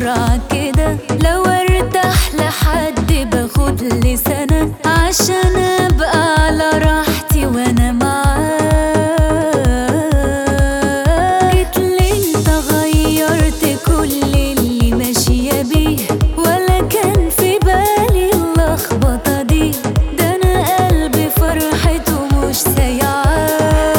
بسرعة كده لو ارتاح لحد باخد لي سنة عشان ابقى على راحتي وانا معاه جيتلي انت غيرت كل اللي ماشية بيه ولا كان في بالي اللخبطة دي ده انا قلبي فرحته مش سايعاه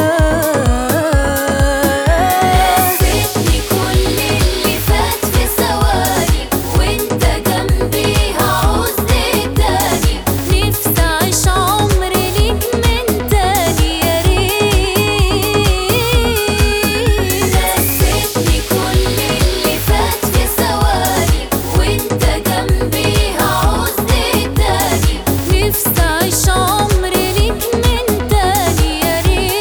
نسيتني كل اللي فات في ثواني وانت جنبي هعوز ايه تاني نفسي اعيش عمري ليك من تاني يا ريت نسيتني كل اللي فات في ثواني وانت جنبي هعوز ايه تاني نفسي اعيش عمري ليك من تاني يا ريت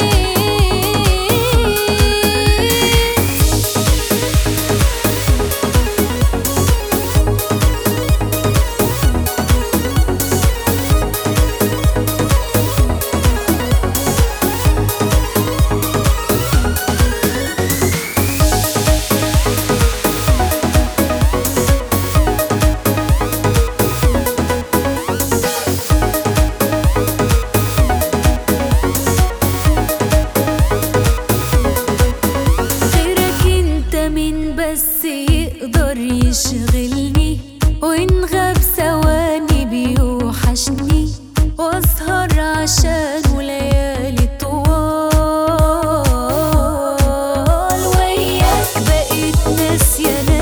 غيرك انت مين بس يقدر يشغلني وان غاب ثواني بيوحشني واسهر عشانه ليالي طوال وياك بقيت ناسية